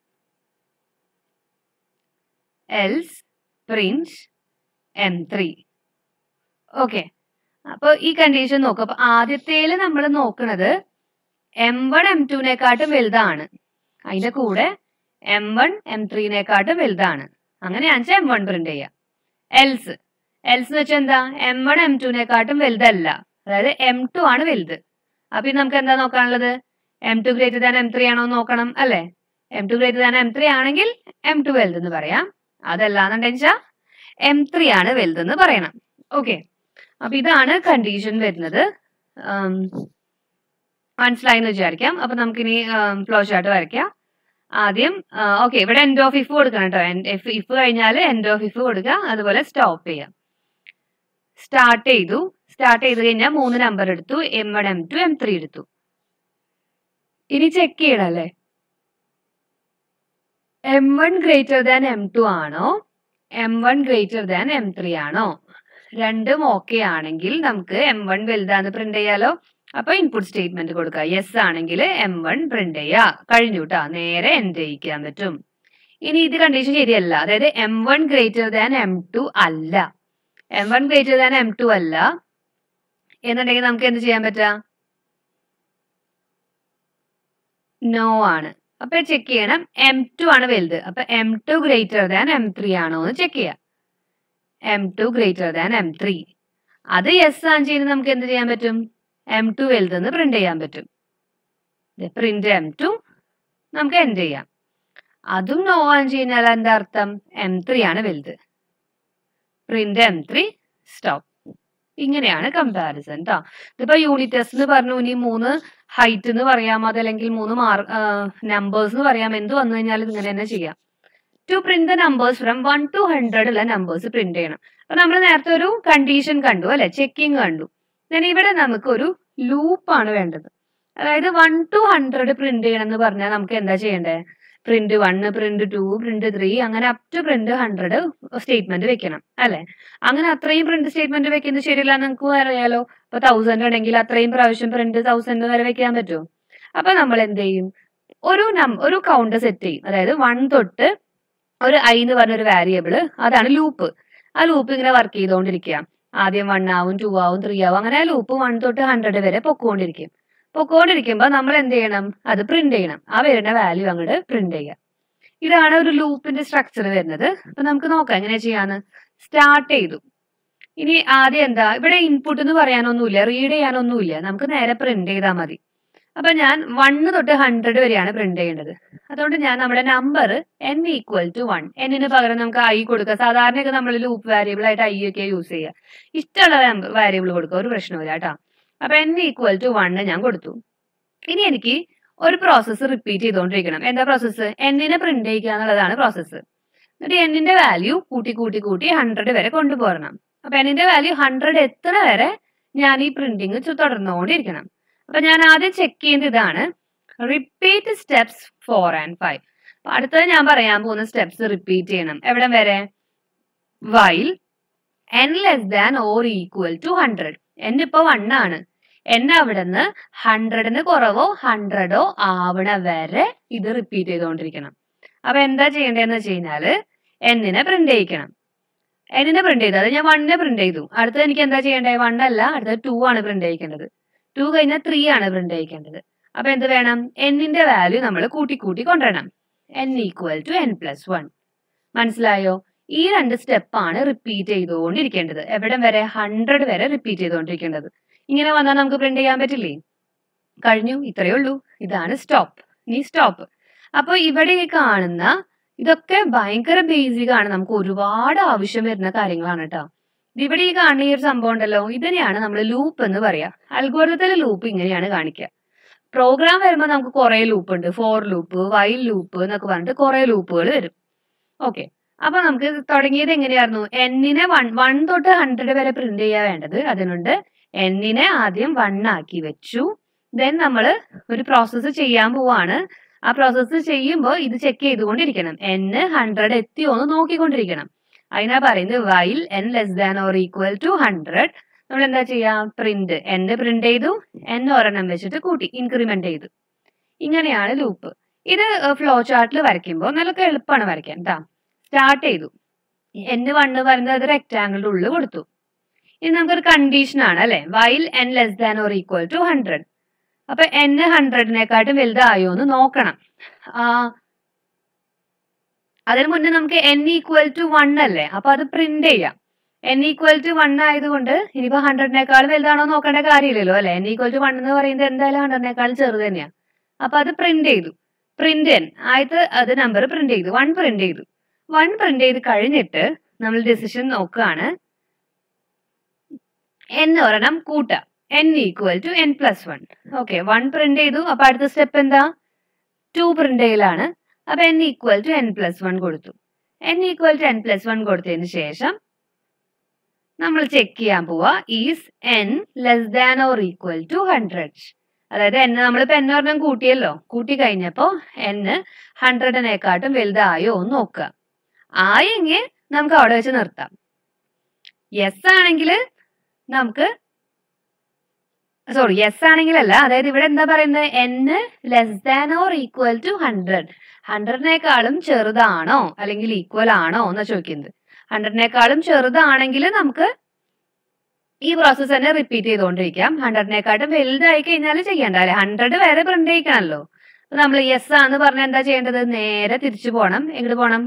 else print M three okay അപ്പൊ ഈ കണ്ടീഷൻ നോക്കുക അപ്പൊ ആദ്യത്തേല് നമ്മൾ നോക്കുന്നത് എം വൺ എം ടുവിനെക്കാട്ടും വലുതാണ് അതിന്റെ കൂടെ എം വൺ എം ത്രീനെക്കാട്ടും വലുതാണ് അങ്ങനെയാണെന്ന് വെച്ചാൽ എം വൺ പ്രിന്റ് ചെയ്യാം എൽസ് എൽസ് എന്ന് വെച്ചാൽ എന്താ എം വൺ എം ടുവിനെക്കാട്ടും വലുതല്ല അതായത് എം ടു ആണ് വലുത് അപ്പൊ ഇത് നമുക്ക് എന്താ നോക്കാനുള്ളത് M two greater than M three ആണോ എന്ന് നോക്കണം അല്ലെ M two greater than M three ആണെങ്കിൽ എം ടു വലുതെന്ന് പറയാം അതല്ലാന്നുണ്ടെങ്കിൽ എം ത്രീ ആണ് വലുതെന്ന് പറയണം ഓക്കെ അപ്പൊ ഇതാണ് കണ്ടീഷൻ വരുന്നത് ഉം, മനസ്സിലായി എന്ന് വിചാരിക്കാം അപ്പൊ നമുക്കിനി ഫ്ലോ ചാർട്ട് വരയ്ക്കാം ആദ്യം ഓക്കെ ഇവിടെ എൻഡ് ഓഫ് ഇഫ് കൊടുക്കണം കേട്ടോ എഫ് ഇഫ് കഴിഞ്ഞാൽ എൻഡ് ഓഫ് ഇഫ് കൊടുക്കുക അതുപോലെ സ്റ്റോപ്പ് ചെയ്യാം സ്റ്റാർട്ട് ചെയ്തു സ്റ്റാർട്ട് ചെയ്ത് കഴിഞ്ഞാൽ മൂന്ന് നമ്പർ എടുത്തു M one M two M three എടുത്തു ഇനി ചെക്ക് ചെയ്യണം അല്ലേ M one greater than M two ആണോ M one greater than M three ആണോ രണ്ടും ഓക്കെ ആണെങ്കിൽ നമുക്ക് എം വൺ വലുതാന്ന് പ്രിന്റ് ചെയ്യാലോ അപ്പൊ ഇൻപുട്ട് സ്റ്റേറ്റ്മെന്റ് കൊടുക്കുക യെസ് ആണെങ്കിൽ എം വൺ പ്രിന്റ് ചെയ്യുക കഴിഞ്ഞു കേട്ടോ നേരെ എൻഡ് ചെയ്യിക്കാൻ പറ്റും ഇനി ഇത് കണ്ടീഷൻ ശരിയല്ല അതായത് M one greater than M two അല്ല M one greater than M two അല്ല എന്നുണ്ടെങ്കിൽ നമുക്ക് എന്ത് ചെയ്യാൻ പറ്റുക നോ ആണ് അപ്പൊ ചെക്ക് ചെയ്യണം എം ടു ആണ് വലുത് അപ്പൊ M two greater than M three ആണോ എന്ന് ചെക്ക് ചെയ്യാം M two greater than M three അത് യെസ് ആണ് ചെയ്യുന്നത് നമുക്ക് എന്ത് ചെയ്യാൻ പറ്റും എം ടു വലുതെന്ന് പ്രിന്റ് ചെയ്യാൻ പറ്റും പ്രിന്റ് എം ടു നമുക്ക് എൻഡ് ചെയ്യാം അതും നോ ആണ് ചെയ്യുന്നാൽ എന്താ അർത്ഥം എം ത്രീ ആണ് വലുത് പ്രിന്റ് എം ത്രീ സ്റ്റോപ്പ് ഇങ്ങനെയാണ് കമ്പാരിസൺ ട്ടോ ഇതിപ്പോ യൂണിറ്റ് ടെസ്റ്റ് എന്ന് പറഞ്ഞു ഇനി മൂന്ന് ഹൈറ്റ് എന്ന് പറയാം അതല്ലെങ്കിൽ മൂന്ന് മാർക്ക് നമ്പേഴ്സ് എന്ന് പറയാം എന്ത് വന്നു കഴിഞ്ഞാൽ ഇങ്ങനെ തന്നെ ചെയ്യാം to print the numbers from one to hundred ഉള്ള നമ്പേഴ്സ് പ്രിന്റ് ചെയ്യണം അപ്പൊ നമ്മൾ നേരത്തെ ഒരു കണ്ടീഷൻ കണ്ടു അല്ലെ ചെക്കിങ് കണ്ടു then ഇവിടെ നമുക്ക് ഒരു ലൂപ്പാണ് വേണ്ടത് അതായത് വൺ ടു ഹൺഡ്രഡ് പ്രിന്റ് ചെയ്യണം എന്ന് പറഞ്ഞാൽ നമുക്ക് എന്താ ചെയ്യണ്ടേ print one print two print three അങ്ങനെ up to print hundred statement വെക്കണം അല്ലെ അങ്ങനെ അത്രയും പ്രിന്റ് സ്റ്റേറ്റ്മെന്റ് വെക്കുന്നത് ശരിയല്ല നിങ്ങൾക്ക് അറിയാലോ ഇപ്പൊ തൗസൻഡ് ഉണ്ടെങ്കിൽ അത്രയും പ്രാവശ്യം പ്രിന്റ് തൗസൻഡ് വരെ വെക്കാൻ പറ്റുമോ അപ്പൊ നമ്മൾ എന്ത് ചെയ്യും ഒരു നം ഒരു കൗണ്ട് സെറ്റ് ചെയ്യും അതായത് വൺ തൊട്ട് ഒരു ഐ എന്ന് പറഞ്ഞ ഒരു വാരിയബിള് അതാണ് ലൂപ്പ് ആ ലൂപ്പ് ഇങ്ങനെ വർക്ക് ചെയ്തുകൊണ്ടിരിക്കുക ആദ്യം വൺ ആവും ടു ആവും ത്രീ ആവും അങ്ങനെ ആ ലൂപ്പ് വൺ തൊട്ട് ഹൺഡ്രഡ് വരെ പൊക്കോണ്ടിരിക്കും പൊക്കോണ്ടിരിക്കുമ്പോൾ നമ്മൾ എന്ത് ചെയ്യണം അത് പ്രിന്റ് ചെയ്യണം ആ വരുന്ന വാല്യൂ അങ്ങോട്ട് പ്രിന്റ് ചെയ്യുക ഇതാണ് ഒരു ലൂപ്പിന്റെ സ്ട്രക്ചർ വരുന്നത് അപ്പൊ നമുക്ക് നോക്കാം എങ്ങനെ ചെയ്യാന്ന് സ്റ്റാർട്ട് ചെയ്തു ഇനി ആദ്യം എന്താ ഇവിടെ ഇൻപുട്ട് എന്ന് പറയാനൊന്നുമില്ല റീഡ് ചെയ്യാനൊന്നുമില്ല നമുക്ക് നേരെ പ്രിന്റ് ചെയ്താൽ മതി അപ്പൊ ഞാൻ വണ്ണ് തൊട്ട് ഹൺഡ്രഡ് വരെയാണ് പ്രിന്റ് ചെയ്യേണ്ടത് അതുകൊണ്ട് ഞാൻ നമ്മുടെ number N equal to one എന്നിന് പകരം നമുക്ക് ഐ കൊടുക്കുക സാധാരണയൊക്കെ നമ്മൾ ലൂപ്പ് വാരിയബിൾ ആയിട്ട് ഐ ഒക്കെ യൂസ് ചെയ്യുക ഇഷ്ടമുള്ള വാരിയബിൾ കൊടുക്കുക ഒരു പ്രശ്നമില്ല കേട്ടോ അപ്പൊ എൻ ഈക്വൽ ടു വണ്ണ് ഞാൻ കൊടുത്തു ഇനി എനിക്ക് ഒരു പ്രോസസ്സ് റിപ്പീറ്റ് ചെയ്തുകൊണ്ടിരിക്കണം എന്താ പ്രോസസ്സ് എന്നിനെ പ്രിന്റ് ചെയ്യിക്കുക എന്നുള്ളതാണ് പ്രോസസ്സ് എന്നിട്ട് എന്നിന്റെ വാല്യൂ കൂട്ടി കൂട്ടി കൂട്ടി ഹൺഡ്രഡ് വരെ കൊണ്ടുപോകണം അപ്പൊ എന്നിന്റെ വാല്യൂ ഹൺഡ്രഡ് എത്ര വരെ ഞാൻ ഈ പ്രിന്റിങ് തുടർന്നുകൊണ്ടിരിക്കണം അപ്പൊ ഞാൻ ആദ്യം ചെക്ക് ചെയ്യുന്നത് ഇതാണ് repeat steps four and five അപ്പൊ അടുത്തത് ഞാൻ പറയാൻ പോകുന്ന സ്റ്റെപ്സ് റിപ്പീറ്റ് ചെയ്യണം എവിടം വരെ while N less than or equal to hundred N ഇപ്പൊ വൺ ആണ് എൻ അവിടുന്ന് ഹൺഡ്രഡിന് കുറവോ ഹൺഡ്രഡോ ആവണ വരെ ഇത് റിപ്പീറ്റ് ചെയ്തുകൊണ്ടിരിക്കണം അപ്പൊ എന്താ ചെയ്യേണ്ടതെന്ന് വെച്ച് കഴിഞ്ഞാല് എന്നിനെ പ്രിന്റ് ചെയ്യിക്കണം എന്നിനെ പ്രിന്റ് ചെയ്തു അത് ഞാൻ വണ്ണിനെ പ്രിന്റ് ചെയ്തു അടുത്തത് എനിക്ക് എന്താ ചെയ്യേണ്ടത് വൺ അല്ല അടുത്തത് ടു ആണ് പ്രിന്റ് ചെയ്യിക്കേണ്ടത് ടു കഴിഞ്ഞാൽ ത്രീ ആണ് പ്രിന്റ് ചെയ്യിക്കേണ്ടത് അപ്പൊ എന്ത് വേണം എന്നിന്റെ വാല്യൂ നമ്മൾ കൂട്ടി കൂട്ടി കൊണ്ടുവരണം N equal to N plus one മനസ്സിലായോ ഈ രണ്ട് സ്റ്റെപ്പാണ് റിപ്പീറ്റ് ചെയ്തുകൊണ്ടിരിക്കേണ്ടത് എവിടം വരെ ഹൺഡ്രഡ് വരെ റിപ്പീറ്റ് ചെയ്തുകൊണ്ടിരിക്കേണ്ടത് ഇങ്ങനെ വന്നാൽ നമുക്ക് പ്രിന്റ് ചെയ്യാൻ പറ്റില്ലേ കഴിഞ്ഞു ഇത്രയേ ഉള്ളൂ ഇതാണ് സ്റ്റോപ്പ് ഇനി സ്റ്റോപ്പ് അപ്പൊ ഇവിടെ ഈ കാണുന്ന ഇതൊക്കെ ഭയങ്കര ബേസിക് ആണ് നമുക്ക് ഒരുപാട് ആവശ്യം വരുന്ന കാര്യങ്ങളാണ് കേട്ടോ ഇവിടെ ഈ കാണുന്ന ഈ ഒരു സംഭവം ഉണ്ടല്ലോ ഇതിനെയാണ് നമ്മൾ ലൂപ്പ് എന്ന് പറയാ അൽഗോരിതത്തിലെ ലൂപ്പ് ഇങ്ങനെയാണ് കാണിക്കുക പ്രോഗ്രാം വരുമ്പോൾ നമുക്ക് കുറെ ലൂപ്പ് ഉണ്ട് ഫോർ ലൂപ്പ് വൈൽ ലൂപ്പ് എന്നൊക്കെ പറഞ്ഞിട്ട് കുറെ ലൂപ്പുകൾ വരും ഓക്കെ അപ്പൊ നമുക്ക് തുടങ്ങിയത് എങ്ങനെയായിരുന്നു എന്നിനെ വൺ വൺ തൊട്ട് ഹൺഡ്രഡ് വരെ പ്രിന്റ് ചെയ്യാൻ വേണ്ടത് അതിനുണ്ട് എന്നിനെ ആദ്യം വൺ ആക്കി വെച്ചു ദെൻ നമ്മൾ ഒരു പ്രോസസ്സ് ചെയ്യാൻ പോവാണ് ആ പ്രോസസ്സ് ചെയ്യുമ്പോൾ ഇത് ചെക്ക് ചെയ്തുകൊണ്ടിരിക്കണം എന്ന് ഹൺഡ്രഡ് എത്തിയോ എന്ന് നോക്കിക്കൊണ്ടിരിക്കണം അതിനാ പറയുന്നത് while N less than or equal to hundred നമ്മൾ എന്താ ചെയ്യാ പ്രിന്റ് എന്റെ പ്രിന്റ് ചെയ്തു എൻ ഒരെണ്ണം വെച്ചിട്ട് കൂട്ടി ഇൻക്രിമെന്റ് ചെയ്തു ഇങ്ങനെയാണ് ലൂപ്പ് ഇത് ഫ്ലോ ചാർട്ടിൽ വരയ്ക്കുമ്പോൾ നല്ല എളുപ്പമാണ് വരയ്ക്കാൻ കേട്ടാ സ്റ്റാർട്ട് ചെയ്തു എന്ന് വണ്ണ് പറയുന്നത് അത് റെക്ടാങ്കിളിന്റെ ഉള്ളിൽ കൊടുത്തു ഇനി നമുക്കൊരു കണ്ടീഷൻ ആണ് അല്ലെ while N less than or equal to hundred അപ്പൊ എൻ ഹൺഡ്രഡിനെക്കാട്ടും വലുതായോ എന്ന് നോക്കണം ആ അതിന് മുന്നേ നമുക്ക് എൻ ഈക്വൽ ടു വൺ അല്ലേ അപ്പൊ അത് പ്രിന്റ് ചെയ്യാം എൻ ഈക്വൽ ടു വൺ ആയതുകൊണ്ട് ഇനിയിപ്പോ ഹൺഡ്രഡിനേക്കാളും വലുതാണോ നോക്കേണ്ട കാര്യമില്ലല്ലോ അല്ലെ എൻ ഈക്വൽ ടു വൺ എന്ന് പറയുന്നത് എന്തായാലും ഹൺഡ്രഡിനേക്കാളും ചെറുത് തന്നെയാ അപ്പൊ അത് പ്രിന്റ് ചെയ്തു പ്രിന്റ് എൻ ആയത് അത് നമ്പർ പ്രിന്റ് ചെയ്തു വൺ പ്രിന്റ് ചെയ്തു വൺ പ്രിന്റ് ചെയ്ത് കഴിഞ്ഞിട്ട് നമ്മൾ ഡിസിഷൻ നോക്കുകയാണ് എൻ ഒരെണ്ണം കൂട്ടാം N equal to N plus one okay one print ചെയ്തു അപ്പൊ അടുത്ത സ്റ്റെപ്പ് എന്താ ടു പ്രിന്റ് ചെയ്യലാണ് അപ്പൊ N equal to N plus one കൊടുത്തു N equal to N plus one കൊടുത്തതിന് ശേഷം നമ്മൾ ചെക്ക് ചെയ്യാൻ പോവാ is N less than or equal to hundred അതായത് എൻ നമ്മളിപ്പോ എൻ ഒരെണ്ണം കൂട്ടിയല്ലോ കൂട്ടി കഴിഞ്ഞപ്പോ എൻ ഹൺഡ്രഡിനെക്കാട്ടും വലുതായോ എന്ന് നോക്കുക ആയെങ്കിൽ നമുക്ക് അവിടെ വെച്ച് നിർത്താം യെസ് ആണെങ്കിൽ നമുക്ക് സോറി യെസ് ആണെങ്കിലല്ല അതായത് ഇവിടെ എന്താ പറയുന്നത് N less than or equal to hundred ഹൺഡ്രഡിനേക്കാളും ചെറുതാണോ അല്ലെങ്കിൽ ഈക്വൽ ആണോ എന്നാ ചോദിക്കുന്നത് ഹൺഡ്രഡിനേക്കാളും ചെറുതാണെങ്കിൽ നമുക്ക് ഈ പ്രോസസ്സ് തന്നെ റിപ്പീറ്റ് ചെയ്തുകൊണ്ടിരിക്കാം ഹൺഡ്രഡിനെക്കാട്ടും വലുതായി കഴിഞ്ഞാൽ ചെയ്യണ്ട അല്ലെ ഹൺഡ്രഡ് വരെ പ്രിന്റ് ചെയ്യിക്കണമല്ലോ അപ്പൊ നമ്മൾ യെസ് ആന്ന് പറഞ്ഞാൽ എന്താ ചെയ്യേണ്ടത് നേരെ തിരിച്ചു പോകണം എങ്ങോട്ട് പോകണം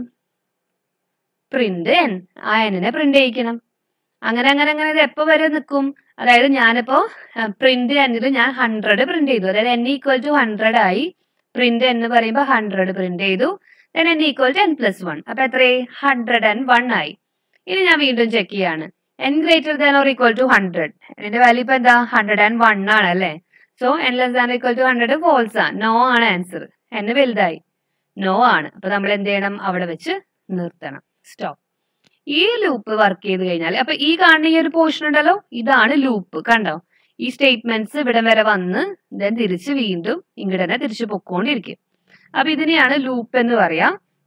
പ്രിന്റ് എൻ ആ എന്നിനെ പ്രിന്റ് ചെയ്യിക്കണം അങ്ങനെ അങ്ങനെ അങ്ങനെ ഇത് എപ്പോ വരെ നിൽക്കും അതായത് ഞാനിപ്പോ പ്രിന്റ് എന്നിൽ ഞാൻ ഹൺഡ്രഡ് പ്രിന്റ് ചെയ്തു അതായത് എൻ ഈക്വൽ ടു ഹൺഡ്രഡ് ആയി പ്രിന്റ് എന്ന് പറയുമ്പോൾ ഹൺഡ്രഡ് പ്രിന്റ് ചെയ്തു then N equal to N plus one അപ്പൊ എത്രയായി ഹൺഡ്രഡ് ആൻഡ് വൺ ആയി ഇനി ഞാൻ വീണ്ടും ചെക്ക് ചെയ്യാണ് N greater than or equal to hundred ഇതിന്റെ വാല്യൂ ഇപ്പൊ എന്താ ഹൺഡ്രഡ് ആൻഡ് വൺ ആണ് അല്ലേ so N less than equal to hundred false ആണ് നോ ആണ് ആൻസർ എന്ന് വലുതായി നോ ആണ് അപ്പൊ നമ്മൾ എന്ത് ചെയ്യണം അവിടെ വെച്ച് നിർത്തണം സ്റ്റോപ്പ് ഈ ലൂപ്പ് വർക്ക് ചെയ്ത് കഴിഞ്ഞാൽ അപ്പൊ ഈ കാണുന്ന ഈ ഒരു പോർഷൻ ഉണ്ടല്ലോ ഇതാണ് ലൂപ്പ് കണ്ടോ ഈ സ്റ്റേറ്റ്മെന്റ്സ് ഇവിടെ വരെ വന്ന് ദെൻ തിരിച്ച് വീണ്ടും ഇങ്ങോട്ട് തന്നെ തിരിച്ചു പൊക്കോണ്ടിരിക്കും അപ്പൊ ഇതിനെയാണ് ലൂപ്പ് എന്ന് പറയാ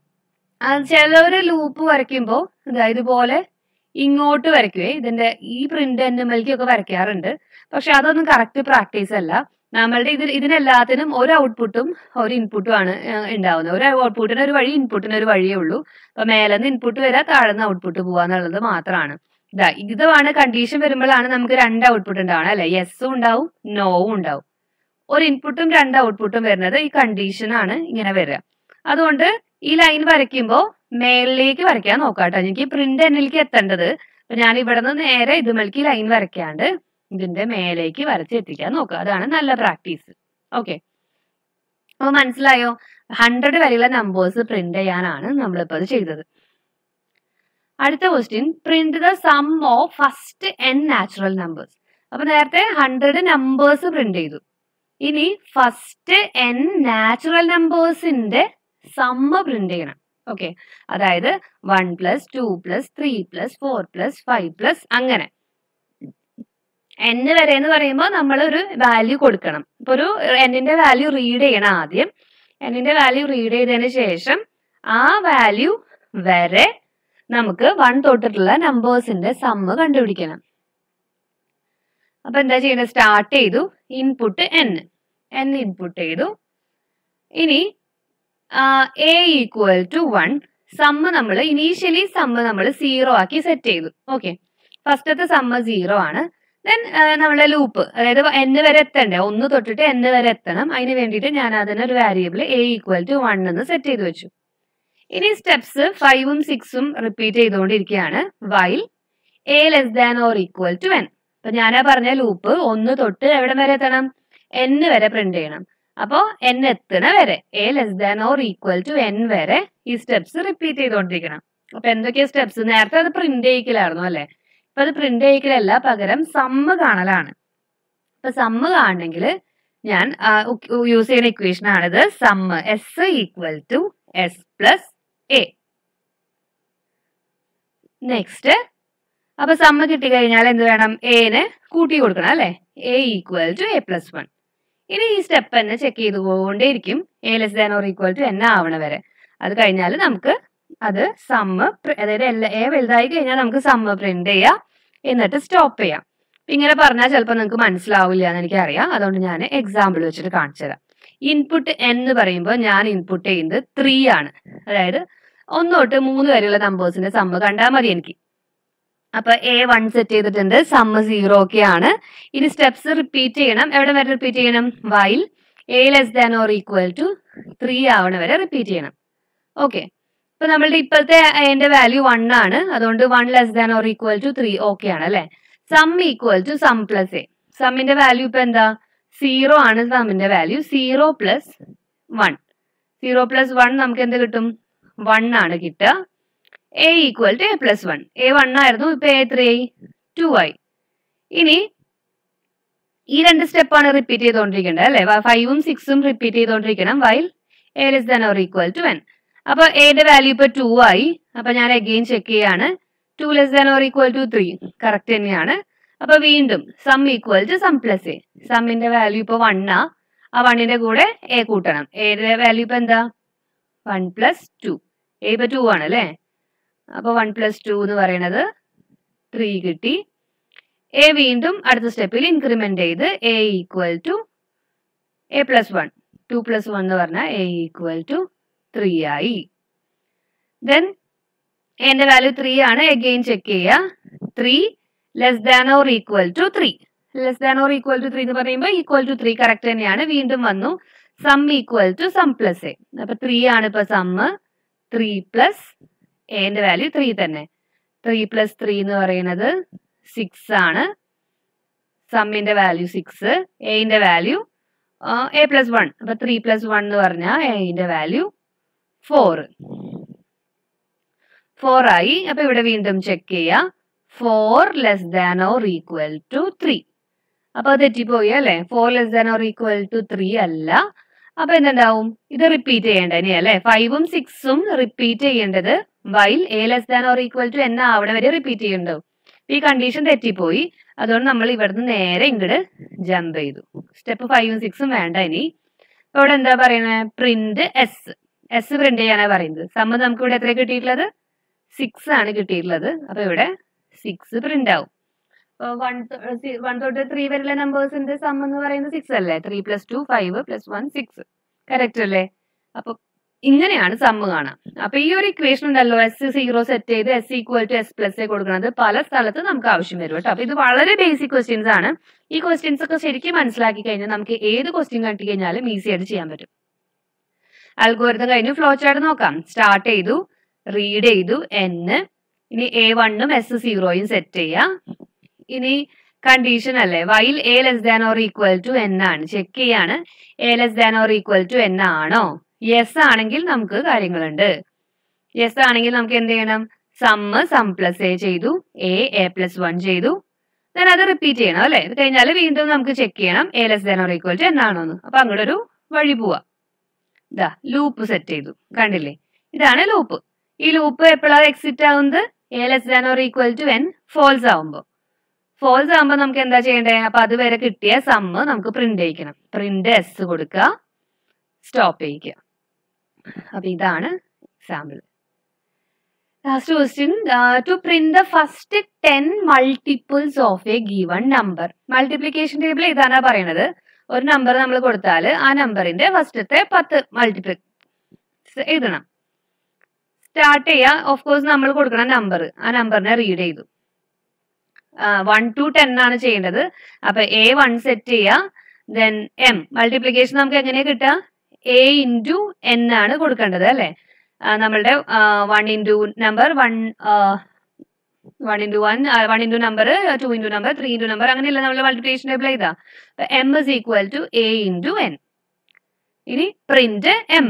ചിലവര് ലൂപ്പ് വരയ്ക്കുമ്പോ ഇതാ ഇതുപോലെ ഇങ്ങോട്ട് വരയ്ക്കുവേ ഇതിന്റെ ഈ പ്രിന്റ് എന്നുമൽക്കൊക്കെ വരയ്ക്കാറുണ്ട് പക്ഷെ അതൊന്നും കറക്റ്റ് പ്രാക്ടീസ് അല്ല നമ്മളുടെ ഇത് ഇതിനെല്ലാത്തിനും ഒരു ഔട്ട്പുട്ടും ഒരു ഇൻപുട്ടും ആണ് ഏഹ് ഉണ്ടാവുന്നത് ഒരു ഔട്ട്പുട്ടിന് ഒരു വഴി ഇൻപുട്ടിന് ഒരു വഴിയേ ഉള്ളൂ അപ്പൊ മേലെന്ന് ഇൻപുട്ട് വരാ താഴെന്ന് ഔട്ട്പുട്ട് പോവാന്നുള്ളത് മാത്രമാണ് ഇതാ ഇതാണ് കണ്ടീഷൻ വരുമ്പോഴാണ് നമുക്ക് രണ്ട് ഔട്ട്പുട്ട് ഉണ്ടാവണം അല്ലെ യെസ്സും ഉണ്ടാവും നോവും ഉണ്ടാവും ഒരു ഇൻപുട്ടും രണ്ട് ഔട്ട്പുട്ടും വരുന്നത് ഈ കണ്ടീഷനാണ് ഇങ്ങനെ വരിക അതുകൊണ്ട് ഈ ലൈൻ വരയ്ക്കുമ്പോൾ മേളിലേക്ക് വരയ്ക്കാൻ നോക്കാട്ടോ എനിക്ക് പ്രിന്റ് എന്നിലേക്ക് എത്തേണ്ടത് അപ്പൊ ഞാൻ ഇവിടെ നിന്ന് നേരെ ഇതുമേലേക്ക് ലൈൻ വരയ്ക്കാണ്ട് ഇതിന്റെ മേലേക്ക് വരച്ച് എത്തിക്കാൻ നോക്കുക അതാണ് നല്ല പ്രാക്ടീസ് ഓക്കെ അപ്പൊ മനസ്സിലായോ ഹൺഡ്രഡ് വരെയുള്ള നമ്പേഴ്സ് പ്രിന്റ് ചെയ്യാനാണ് നമ്മളിപ്പോ അത് ചെയ്തത് അടുത്ത question print the sum of first N natural numbers അപ്പൊ നേരത്തെ ഹൺഡ്രഡ് നമ്പേഴ്സ് പ്രിന്റ് ചെയ്തു ഇനി ഫസ്റ്റ് എൻ നാച്ചുറൽ നമ്പേഴ്സിന്റെ സമ്മ പ്രിന്റ് ചെയ്യണം ഓക്കെ അതായത് one plus two plus three plus four plus five plus അങ്ങനെ എൻ വരെ എന്ന് പറയുമ്പോൾ നമ്മൾ ഒരു വാല്യൂ കൊടുക്കണം ഇപ്പൊ ഒരു എന്നിന്റെ വാല്യൂ റീഡ് ചെയ്യണം ആദ്യം എന്നിന്റെ വാല്യൂ റീഡ് ചെയ്തതിന് ശേഷം ആ വാല്യൂ വരെ നമുക്ക് വൺ തൊട്ടിട്ടുള്ള നമ്പേഴ്സിന്റെ സമ്മ് കണ്ടുപിടിക്കണം അപ്പൊ എന്താ ചെയ്യേണ്ടത് സ്റ്റാർട്ട് ചെയ്തു ഇൻപുട്ട് എൻ എൻ ഇൻപുട്ട് ചെയ്തു ഇനി A equal to one sum നമ്മൾ ഇനീഷ്യലി സമ്മ് നമ്മൾ സീറോ ആക്കി സെറ്റ് ചെയ്തു ഓക്കെ ഫസ്റ്റത്തെ സമ്മ് സീറോ ആണ് ദെൻ നമ്മളെ ലൂപ്പ് അതായത് എന്ന് വരെ എത്തണ്ടേ ഒന്ന് തൊട്ടിട്ട് എന്ന് വരെ എത്തണം അതിന് വേണ്ടിയിട്ട് ഞാൻ അതിനൊരു variable A equal to one എന്ന് സെറ്റ് ചെയ്ത് വെച്ചു ഇനി സ്റ്റെപ്സ് ഫൈവും സിക്സും റിപ്പീറ്റ് ചെയ്തുകൊണ്ടിരിക്കുകയാണ് while A less than or equal to N അപ്പൊ ഞാനാ പറഞ്ഞ ലൂപ്പ് ഒന്ന് തൊട്ട് എവിടെ വരെ എത്തണം എൻ വരെ പ്രിന്റ് ചെയ്യണം അപ്പോ എൻ എത്തണ വരെ A less than or equal to N വരെ ഈ സ്റ്റെപ്സ് റിപ്പീറ്റ് ചെയ്തുകൊണ്ടിരിക്കണം അപ്പൊ എന്തൊക്കെയാ സ്റ്റെപ്സ് നേരത്തെ അത് പ്രിന്റ് ചെയ്യിക്കലായിരുന്നു അല്ലെ ഇപ്പൊ അത് പ്രിന്റ് ചെയ്യിക്കലല്ല പകരം സമ്മ് കാണലാണ് ഇപ്പൊ സമ്മ് കാണണമെങ്കിൽ ഞാൻ യൂസ് ചെയ്യുന്ന ഇക്വേഷൻ ആണിത് sum S equal to S plus A next അപ്പൊ സമ്മ് കിട്ടിക്കഴിഞ്ഞാൽ എന്ത് വേണം എന് കൂട്ടി കൊടുക്കണം അല്ലെ A equal to A plus one ഇനി ഈ സ്റ്റെപ്പ് തന്നെ ചെക്ക് ചെയ്തുകൊണ്ടേയിരിക്കും A less than or equal to N ആവണ വരെ അത് കഴിഞ്ഞാൽ നമുക്ക് അത് സമ്മ് അതായത് എല്ലാ എ വലുതായി കഴിഞ്ഞാൽ നമുക്ക് സമ്മ് പ്രിന്റ് ചെയ്യാം എന്നിട്ട് സ്റ്റോപ്പ് ചെയ്യാം ഇങ്ങനെ പറഞ്ഞാൽ ചിലപ്പോൾ നിങ്ങൾക്ക് മനസ്സിലാവില്ല എന്ന് എനിക്കറിയാം അതുകൊണ്ട് ഞാൻ എക്സാമ്പിൾ വെച്ചിട്ട് കാണിച്ചു തരാം ഇൻപുട്ട് എന്ന് പറയുമ്പോൾ ഞാൻ ഇൻപുട്ട് ചെയ്യുന്നത് ത്രീ ആണ് അതായത് ഒന്ന് തൊട്ട് മൂന്ന് വരെയുള്ള നമ്പേഴ്സിന്റെ സമ്മ് കണ്ടാൽ മതി എനിക്ക് അപ്പൊ എ വൺ സെറ്റ് ചെയ്തിട്ടുണ്ട് സമ്മ് സീറോ ഒക്കെയാണ് ഇനി സ്റ്റെപ്സ് റിപ്പീറ്റ് ചെയ്യണം എവിടെ വരെ റിപ്പീറ്റ് ചെയ്യണം while A less than or equal to three ആവണ വരെ റിപ്പീറ്റ് ചെയ്യണം ഓക്കെ ഇപ്പൊ നമ്മളുടെ ഇപ്പോഴത്തെ എന്റെ വാല്യൂ വൺ ആണ് അതുകൊണ്ട് one less than or equal to three okay ആണ് അല്ലെ sum equal to sum plus A സമ്മിന്റെ വാല്യൂ ഇപ്പൊ എന്താ സീറോ ആണ് സമ്മിന്റെ value zero plus one zero plus one നമുക്ക് എന്ത് കിട്ടും വൺ ആണ് കിട്ടുക A equal to A plus one A one ആയിരുന്നു ഇപ്പൊ എ ത്രീ ആയി ടു ആയി ഇനി ഈ രണ്ട് സ്റ്റെപ്പാണ് റിപ്പീറ്റ് ചെയ്തുകൊണ്ടിരിക്കേണ്ടത് അല്ലെ ഫൈവും സിക്സും റിപ്പീറ്റ് ചെയ്തുകൊണ്ടിരിക്കണം while A less than or equal to N അപ്പൊ എയുടെ വാല്യൂ ഇപ്പൊ ടു ആയി അപ്പൊ ഞാൻ അഗെയിൻ ചെക്ക് ചെയ്യാണ് two less than or equal to three correct തന്നെയാണ് അപ്പൊ വീണ്ടും sum equal to sum plus A സമ്മിന്റെ വാല്യൂ ഇപ്പൊ വൺ ആ ആ വണ്ണിന്റെ കൂടെ എ കൂട്ടണം എയുടെ വാല്യൂ ഇപ്പൊ എന്താ വൺ പ്ലസ് ടു എ ഇപ്പൊ ടു ആണ് അല്ലേ അപ്പൊ വൺ പ്ലസ് ടു എന്ന് പറയുന്നത് ത്രീ കിട്ടി എ വീണ്ടും അടുത്ത സ്റ്റെപ്പിൽ ഇൻക്രിമെന്റ് ചെയ്ത് A equal to A plus one two plus one എന്ന് പറഞ്ഞാൽ എ ഈക്വൽ ടു ത്രീ ആയി ദെൻ എന്റെ വാല്യൂ ത്രീ ആണ് എഗെയിൻ ചെക്ക് ചെയ്യുക three less than or equal to three less than or equal to three എന്ന് പറയുമ്പോൾ equal to three correct തന്നെയാണ് വീണ്ടും വന്നു sum equal to sum plus A അപ്പൊ ത്രീ ആണ് ഇപ്പൊ സമ്മ് ത്രീ പ്ലസ് എന്റെ വാല്യൂ ത്രീ തന്നെ ത്രീ പ്ലസ് ത്രീ എന്ന് പറയുന്നത് സിക്സ് ആണ് സമ്മിന്റെ വാല്യൂ സിക്സ് എന്റെ വാല്യൂ എ പ്ലസ് വൺ അപ്പൊ ത്രീ പ്ലസ് വൺ എന്ന് പറഞ്ഞാൽ എന്റെ വാല്യൂ ഫോർ ഫോർ ആയി അപ്പൊ ഇവിടെ വീണ്ടും ചെക്ക് ചെയ്യാം four less than or equal to three അപ്പൊ അത് തെറ്റിപ്പോയി അല്ലെ four less than or equal to three അല്ല അപ്പൊ എന്തുണ്ടാവും ഇത് റിപ്പീറ്റ് ചെയ്യേണ്ട ഇനി അല്ലെ ഫൈവും സിക്സും റിപ്പീറ്റ് ചെയ്യേണ്ടത് while A less than or equal to എന്ന ആവണ വരെ റിപ്പീറ്റ് ചെയ്യണ്ടോ ഈ കണ്ടീഷൻ തെറ്റിപ്പോയി അതുകൊണ്ട് നമ്മൾ ഇവിടുന്ന് നേരെ ഇങ്ങോട്ട് ജമ്പ് ചെയ്തു സ്റ്റെപ്പ് ഫൈവും സിക്സും വേണ്ട ഇനി ഇപ്പൊ ഇവിടെ എന്താ പറയുന്നത് പ്രിന്റ് എസ് എസ് പ്രിന്റ് ചെയ്യാനാണ് പറയുന്നത് സമ്മ നമുക്ക് ഇവിടെ എത്ര കിട്ടിയിട്ടുള്ളത് സിക്സ് ആണ് കിട്ടിയിട്ടുള്ളത് അപ്പൊ ഇവിടെ സിക്സ് പ്രിന്റ് ആവും വൺ വൺ തൊട്ട് ത്രീ വരെയുള്ള നമ്പേഴ്സിന്റെ സം എന്ന് പറയുന്നത് സിക്സ് അല്ലേ three plus two five plus one six correct അല്ലേ അപ്പൊ ഇങ്ങനെയാണ് സമ്മ് കാണാം അപ്പൊ ഈ ഒരു ഇക്വേഷൻ ഉണ്ടല്ലോ എസ് സീറോ സെറ്റ് ചെയ്ത് S equal to S plus A കൊടുക്കുന്നത് പല സ്ഥലത്ത് നമുക്ക് ആവശ്യം വരും കേട്ടോ അപ്പൊ ഇത് വളരെ ബേസിക് ക്വസ്റ്റ്യൻസ് ആണ് ഈ ക്വസ്റ്റ്യൻസ് ഒക്കെ ശരിക്കും മനസ്സിലാക്കി കഴിഞ്ഞാൽ നമുക്ക് ഏത് ക്വസ്റ്റ്യൻ കണ്ടു കഴിഞ്ഞാലും ഈസി ആയിട്ട് ചെയ്യാൻ പറ്റും അൽഗോരിതം കഴിഞ്ഞു ഫ്ലോ ചാർട്ട് നോക്കാം സ്റ്റാർട്ട് ചെയ്തു റീഡ് ചെയ്തു എന്ന് ഇനി എ വണ്ണും എസ് സീറോയും സെറ്റ് ചെയ്യാം ഇനി കണ്ടീഷൻ അല്ലേ while A less than or equal to N ആണ് ചെക്ക് ചെയ്യാണ് A less than or equal to N ആണോ യെസ് ആണെങ്കിൽ നമുക്ക് കാര്യങ്ങളുണ്ട് യെസ് ആണെങ്കിൽ നമുക്ക് എന്ത് ചെയ്യണം സമ്മ് സം പ്ലസ് എ ചെയ്തു എ എ പ്ലസ് വൺ ചെയ്തു ദെൻ അത് റിപ്പീറ്റ് ചെയ്യണം അല്ലെ ഇത് കഴിഞ്ഞാൽ വീണ്ടും നമുക്ക് ചെക്ക് ചെയ്യണം A less than or equal to N ആണോ എന്ന് അപ്പൊ അങ്ങോട്ട് ഒരു വഴി പോവാ ഇതാ ലൂപ്പ് സെറ്റ് ചെയ്തു കണ്ടില്ലേ ഇതാണ് ലൂപ്പ് ഈ ലൂപ്പ് എപ്പോഴാണ് എക്സിറ്റ് ആവുന്നത് A less than or equal to N false ആവുമ്പോൾ ഫോൾസ് ആകുമ്പോൾ നമുക്ക് എന്താ ചെയ്യേണ്ടത് അപ്പൊ അതുവരെ കിട്ടിയ സമ്മ് നമുക്ക് പ്രിന്റ് ചെയ്യിക്കണം പ്രിന്റ് എസ് കൊടുക്കുക സ്റ്റോപ്പ് ചെയ്യിക്കുക അപ്പൊ ഇതാണ് example last question to print the first ten multiples of a given number multiplication table ഇതാണ് പറയണത് ഒരു നമ്പർ നമ്മൾ കൊടുത്താൽ ആ നമ്പറിന്റെ ഫസ്റ്റത്തെ പത്ത് മൾട്ടിപ്ലി എഴുതണം സ്റ്റാർട്ട് ചെയ്യുക ഓഫ് കോഴ്സ് നമ്മൾ കൊടുക്കണം നമ്പർ ആ നമ്പറിനെ റീഡ് ചെയ്തു വൺ ടു ടെൻ ആണ് ചെയ്യേണ്ടത് അപ്പൊ എ വൺ സെറ്റ് ചെയ്യുക ദെൻ എം മൾട്ടിപ്ലിക്കേഷൻ നമുക്ക് എങ്ങനെയാ കിട്ടുക എ ഇൻറ്റു എൻ ആണ് കൊടുക്കേണ്ടത് അല്ലെ നമ്മളുടെ one into number one one into one one into number two into number three into number അങ്ങനെയല്ല നമ്മൾ മൾട്ടിപ്ലിക്കേഷൻ ടേബിൾ ചെയ്താ M is equal to A into N ഇനി print M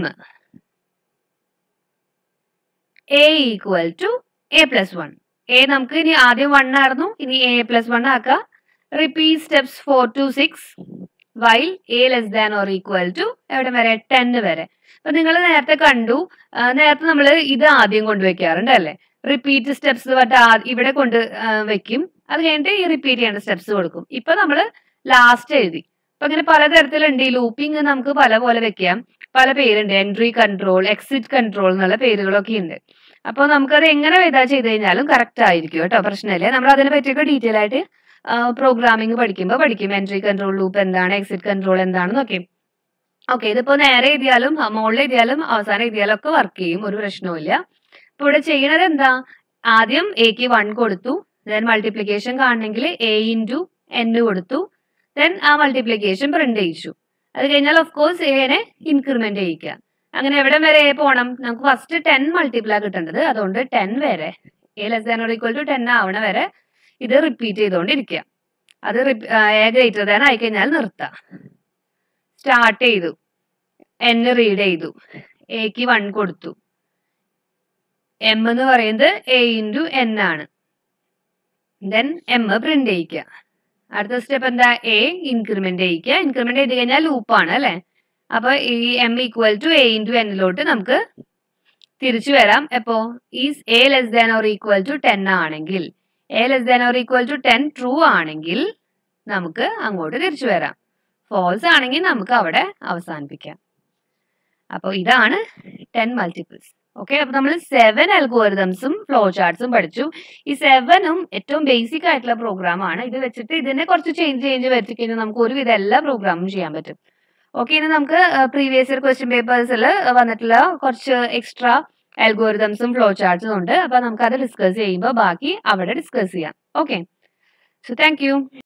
A equal to A plus one A നമുക്ക് ഇനി ആദ്യം one ആയിരുന്നു ഇനി A plus one ആക്കുക repeat steps four to six while A less than or equal to എവിടെ വരെ ten വരെ അപ്പൊ നിങ്ങൾ നേരത്തെ കണ്ടു നേരത്തെ നമ്മൾ ഇത് ആദ്യം കൊണ്ടുവയ്ക്കാറുണ്ട് അല്ലേ റിപ്പീറ്റ് സ്റ്റെപ്സ് പറഞ്ഞിട്ട് ഇവിടെ കൊണ്ട് വെക്കും അത് കഴിഞ്ഞിട്ട് ഈ റിപ്പീറ്റ് ചെയ്യേണ്ട സ്റ്റെപ്സ് കൊടുക്കും ഇപ്പൊ നമ്മൾ ലാസ്റ്റ് എഴുതി അപ്പൊ ഇങ്ങനെ പലതരത്തിലുണ്ട് ഈ ലൂപ്പിംഗ് നമുക്ക് പല പോലെ വെക്കാം പല പേരുണ്ട് എൻട്രി കൺട്രോൾ എക്സിറ്റ് കൺട്രോൾ എന്നുള്ള പേരുകളൊക്കെ ഉണ്ട് അപ്പോൾ നമുക്കത് എങ്ങനെ ഇതാ ചെയ്ത് കഴിഞ്ഞാലും കറക്റ്റ് ആയിരിക്കും കേട്ടോ പ്രശ്നമില്ല നമ്മൾ അതിനെ പറ്റിയൊക്കെ ഡീറ്റെയിൽ ആയിട്ട് പ്രോഗ്രാമിംഗ് പഠിക്കുമ്പോൾ പഠിക്കും എൻട്രി കൺട്രോൾ ലൂപ്പ് എന്താണ് എക്സിറ്റ് കൺട്രോൾ എന്താണെന്നൊക്കെ ഓക്കെ ഇതിപ്പോ നേരെ എഴുതിയാലും മുകളിൽ എഴുതിയാലും അവസാനം എഴുതിയാലും ഒക്കെ വർക്ക് ചെയ്യും ഒരു പ്രശ്നവുമില്ല ഇപ്പൊ ഇവിടെ ചെയ്യണത് എന്താ ആദ്യം എക്ക് വൺ കൊടുത്തു ദെൻ മൾട്ടിപ്ലിക്കേഷൻ കാണണമെങ്കിൽ എ ഇൻറ്റു എൻ കൊടുത്തു ദെൻ ആ മൾട്ടിപ്ലിക്കേഷൻ പ്രിന്റ് ചെയ്യിച്ചു അത് കഴിഞ്ഞാൽ ഓഫ് കോഴ്സ് എനെ ഇൻക്രിമെന്റ് ചെയ്യിക്കുക അങ്ങനെ എവിടെ വരെ പോകണം നമുക്ക് ഫസ്റ്റ് ടെൻ മൾട്ടിപ്ലാ കിട്ടേണ്ടത് അതുകൊണ്ട് ടെൻ വരെ A less than or equal to ten ആവണ വരെ ഇത് റിപ്പീറ്റ് ചെയ്തുകൊണ്ടിരിക്കുക അത് എ ഗ്രേറ്റർ ദാൻ ആയി കഴിഞ്ഞാൽ നിർത്താം സ്റ്റാർട്ട് ചെയ്തു എൻ റീഡ് ചെയ്തു എക്ക് വൺ കൊടുത്തു എം എന്ന് പറയുന്നത് എ ഇൻറ്റു എൻ ആണ് ദെൻ എം പ്രിന്റ് ചെയ്യിക്കുക അടുത്ത സ്റ്റെപ്പ് എന്താ എ ഇൻക്രിമെന്റ് ചെയ്യിക്കുക ഇൻക്രിമെന്റ് ചെയ്ത് കഴിഞ്ഞാൽ ലൂപ്പാണ് അല്ലെ അപ്പൊ ഈ M equal to A into എന്നിലോട്ട് നമുക്ക് തിരിച്ചു വരാം എപ്പോ is A less than or equal to ten ആണെങ്കിൽ A less than or equal to ten true ആണെങ്കിൽ നമുക്ക് അങ്ങോട്ട് തിരിച്ചു വരാം ഫോൾസ് ആണെങ്കിൽ നമുക്ക് അവിടെ അവസാനിപ്പിക്കാം അപ്പോൾ ഇതാണ് ടെൻ മൾട്ടിപ്പിൾസ് ഓക്കെ അപ്പൊ നമ്മൾ സെവൻ അൽഗോരിതംസും ഫ്ലോ ചാർട്ട്സും പഠിച്ചു ഈ സെവനും ഏറ്റവും ബേസിക് ആയിട്ടുള്ള പ്രോഗ്രാം ആണ് ഇത് വെച്ചിട്ട് ഇതിനെ കുറച്ച് ചേഞ്ച് ചേഞ്ച് വരുത്തി കഴിഞ്ഞാൽ നമുക്ക് ഒരുവിധം എല്ലാ പ്രോഗ്രാമും ചെയ്യാൻ പറ്റും ഓക്കെ ഇനി നമുക്ക് പ്രീവിയസ് ഇയർ ക്വസ്റ്റ്യൻ പേപ്പേഴ്സിൽ വന്നിട്ടുള്ള കുറച്ച് എക്സ്ട്രാ അൽഗോരിതംസും ഫ്ലോ ചാർട്ട്സും ഉണ്ട് അപ്പൊ നമുക്ക് അത് ഡിസ്കസ് ചെയ്യുമ്പോൾ ബാക്കി അവിടെ ഡിസ്കസ് ചെയ്യാം ഓക്കെ സോ താങ്ക് യു